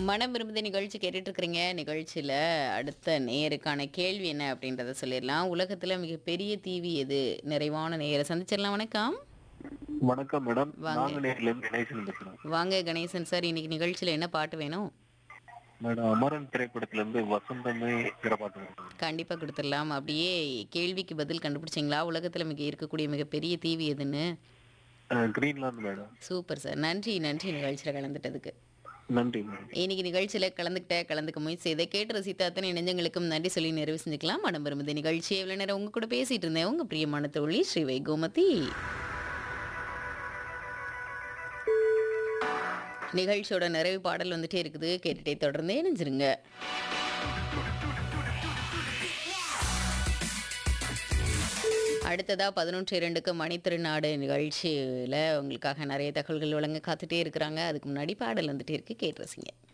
மனம் விரும்புத நிகழ்ச்சி கேட்டுட்டு இருக்கிறீங்க நிகழ்ச்சியில் அடுத்த நேருக்கான கேள்வி என்ன அப்படின்றத சொல்லிடலாம் உலகத்தில் மிகப்பெரிய தீவி எது நிறைவான நேரை சந்திச்சிடலாம் வணக்கம் வணக்கம் மேடம் வாங்க. நாங்குநேரில இருந்து கணேசன் பேசுறேன் வாங்க கணேசன் சார் இன்னைக்கு நிகழ்ச்சியில் என்ன பாட்டு வேணும் மேடம் அமரன் திரைப்படத்துல இருந்து வசந்தமே பாட்டு மேடம். கண்டிப்பாக கொடுத்துடலாம் அப்படியே கேள்விக்கு பதில் கண்டுபிடிச்சிங்களா உலகத்தில் மிக இருக்கக்கூடிய மிகப்பெரிய தீவி எதுன்னு அஹ், கிரீன்லாந்து மேடம் சூப்பர் சார் நன்றி நன்றி நிகழ்ச்சியில் கலந்துட்டதுக்கு நன்றி மேடம் இன்னைக்கு நிகழ்ச்சியில கலந்துக்கிட்ட கலந்துக்க முயற்சி செய்த கேட்டு ரசித்த அத்தனை நெஞ்சங்களுக்கும் நன்றி சொல்லி நிறைவு செஞ்சுக்கலாம் மனம் விரும்புது நிகழ்ச்சி எவ்வளவு நேரம் உங்க கூட பேசிட்டு இருந்தேன் உங்க பிரியமான தோழி ஸ்ரீவை கோமதி நிகழ்ச்சியோட நிறைவு பாடல் வந்துட்டே இருக்குது கேட்டுட்டே தொடர்ந்து இணைஞ்சிருங்க அடுத்ததா பதினொன்று இரண்டுக்கு மணித்திருநாடு நிகழ்ச்சியில் உங்களுக்காக நிறைய தகவல்கள் வழங்க காத்துட்டே இருக்கிறாங்க அதுக்கு முன்னாடி பாடல் வந்துட்டே இருக்கு கேட்டு ரசிங்க